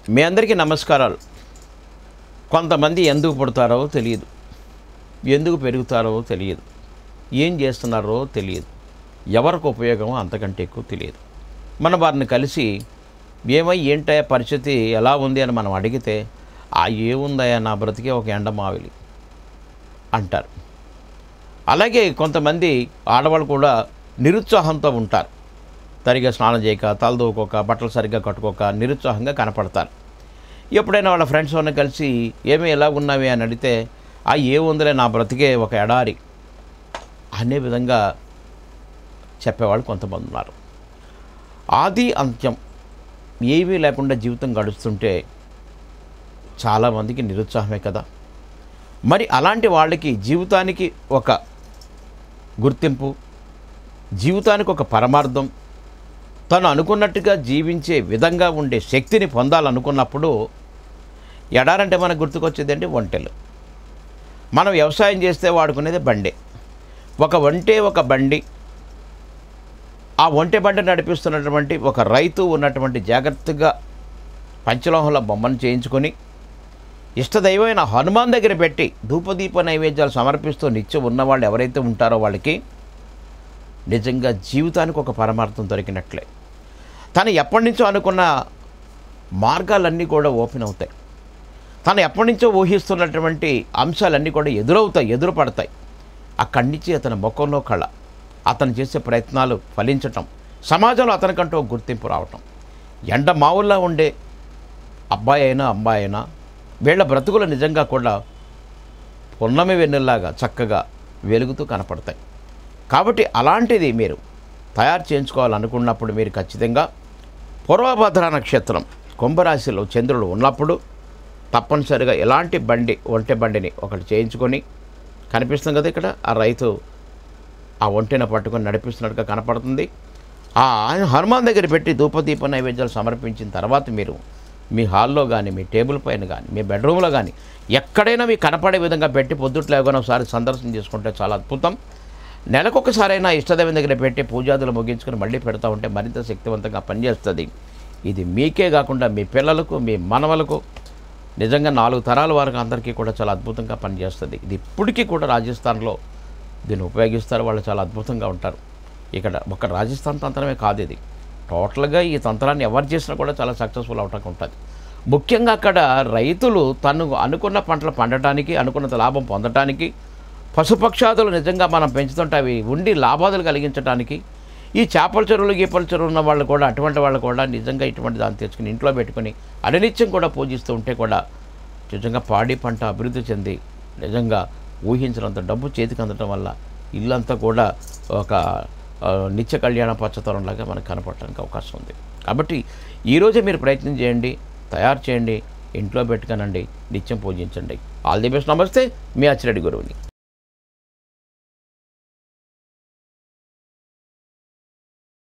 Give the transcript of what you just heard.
మీ అందరికీ నమస్కారాలు కొంతమంది ఎందుకు పుడతారో తెలియదు ఎందుకు పెరుగుతారో తెలియదు ఏం చేస్తున్నారో తెలియదు ఎవరికి ఉపయోగం అంతకంటే ఎక్కువ తెలియదు మన వారిని కలిసి ఏమై ఏంటయ్యా పరిస్థితి ఎలా ఉంది అని మనం అడిగితే ఆ ఏముందయ్యా నా బ్రతికే ఒక ఎండమావిలి అంటారు అలాగే కొంతమంది ఆడవాళ్ళు కూడా నిరుత్సాహంతో ఉంటారు సరిగ్గా స్నానం చేయక తలదూకోక బట్టలు సరిగ్గా కట్టుకోక నిరుత్సాహంగా కనపడతారు ఎప్పుడైనా వాళ్ళ ఫ్రెండ్స్ ఉన్న కలిసి ఏమి ఎలా ఉన్నావి అని అడిగితే ఆ ఏముందిలే నా బ్రతికే ఒక ఎడారి అనే విధంగా చెప్పేవాళ్ళు కొంతమంది ఉన్నారు ఆది అంత్యం ఏమీ లేకుండా జీవితం గడుస్తుంటే చాలామందికి నిరుత్సాహమే కదా మరి అలాంటి వాళ్ళకి జీవితానికి ఒక గుర్తింపు జీవితానికి ఒక పరమార్థం తను అనుకున్నట్టుగా జీవించే విధంగా ఉండే శక్తిని పొందాలనుకున్నప్పుడు ఎడారంటే మనకు గుర్తుకొచ్చేదండి ఒంటెలు మనం వ్యవసాయం చేస్తే వాడుకునేది బండి ఒక ఒంటే ఒక బండి ఆ ఒంటె బండి నడిపిస్తున్నటువంటి ఒక రైతు ఉన్నటువంటి జాగ్రత్తగా పంచలోహంలో బొమ్మను చేయించుకొని ఇష్టదైవమైన హనుమాన్ దగ్గర పెట్టి ధూపదీప నైవేద్యాలు సమర్పిస్తూ నిత్యం ఉన్నవాళ్ళు ఎవరైతే ఉంటారో వాళ్ళకి నిజంగా జీవితానికి ఒక పరమార్థం దొరికినట్లే తను ఎప్పటి నుంచో అనుకున్న మార్గాలన్నీ కూడా ఓపెన్ అవుతాయి తను ఎప్పటి నుంచో ఊహిస్తున్నటువంటి అంశాలన్నీ కూడా ఎదురవుతాయి ఎదురుపడతాయి అక్కడి నుంచి అతని ముఖంలో కళ అతను చేసే ప్రయత్నాలు ఫలించటం సమాజంలో అతనికంటూ ఒక గుర్తింపు రావటం ఎండ మావుల్లో ఉండే అబ్బాయి అయినా అమ్మాయి అయినా వీళ్ళ బ్రతుకులు నిజంగా కూడా పున్నమి వెన్నెల్లాగా చక్కగా వెలుగుతూ కనపడతాయి కాబట్టి అలాంటిది మీరు తయారు చేయించుకోవాలనుకున్నప్పుడు మీరు ఖచ్చితంగా పూర్వభద్ర నక్షత్రం కుంభరాశిలో చంద్రుడు ఉన్నప్పుడు తప్పనిసరిగా ఎలాంటి బండి ఒంటె బండిని ఒకటి చేయించుకొని కనిపిస్తుంది కదా ఇక్కడ ఆ రైతు ఆ ఒంటెన పట్టుకొని నడిపిస్తున్నట్టుగా కనపడుతుంది ఆ హనుమాన్ దగ్గర పెట్టి ధూపదీప నైవేద్యాలు సమర్పించిన తర్వాత మీరు మీ హాల్లో కానీ మీ టేబుల్ పైన కానీ మీ బెడ్రూమ్లో కానీ ఎక్కడైనా మీకు కనపడే విధంగా పెట్టి పొద్దుట్లో ఏమైనా ఒకసారి సందర్శన చేసుకుంటే చాలా అద్భుతం నెలకొకసారైనా ఇష్టదైవం దగ్గర పెట్టి పూజాదులు ముగించుకొని మళ్ళీ పెడతా ఉంటే మరింత శక్తివంతంగా పనిచేస్తుంది ఇది మీకే కాకుండా మీ పిల్లలకు మీ మనవలకు నిజంగా నాలుగు తరాల వారికి అందరికీ కూడా చాలా అద్భుతంగా పనిచేస్తుంది ఇది ఇప్పటికీ కూడా రాజస్థాన్లో దీన్ని ఉపయోగిస్తారు వాళ్ళు చాలా అద్భుతంగా ఉంటారు ఇక్కడ ఒక రాజస్థాన్ తంత్రమే కాదు ఇది టోటల్గా ఈ తంత్రాన్ని ఎవరు చేసినా కూడా చాలా సక్సెస్ఫుల్ అవటానికి ఉంటుంది ముఖ్యంగా అక్కడ రైతులు తను అనుకున్న పంటలు పండటానికి అనుకున్నంత లాభం పొందటానికి పశుపక్షాదులు నిజంగా మనం పెంచుతుంటే అవి ఉండి లాభాలు కలిగించడానికి ఈ చేపల చెరువులు గీపల చెరువులు ఉన్న వాళ్ళు కూడా అటువంటి వాళ్ళు కూడా నిజంగా ఇటువంటి దాన్ని తెచ్చుకుని ఇంట్లో పెట్టుకుని అడనిత్యం కూడా పూజిస్తూ ఉంటే కూడా నిజంగా పాడి పంట అభివృద్ధి చెంది నిజంగా ఊహించినంత డబ్బు చేతికి అందటం వల్ల ఇల్లంతా కూడా ఒక ఆ, నిత్య కళ్యాణ పచ్చతరంలాగా మనకు కనపడటానికి అవకాశం ఉంది కాబట్టి ఈరోజే మీరు ప్రయత్నం చేయండి తయారు చేయండి ఇంట్లో పెట్టుకనండి నిత్యం పూజించండి ఆల్ ది బెస్ట్ నమస్తే మీ అచ్చిరెడ్డి గురువుని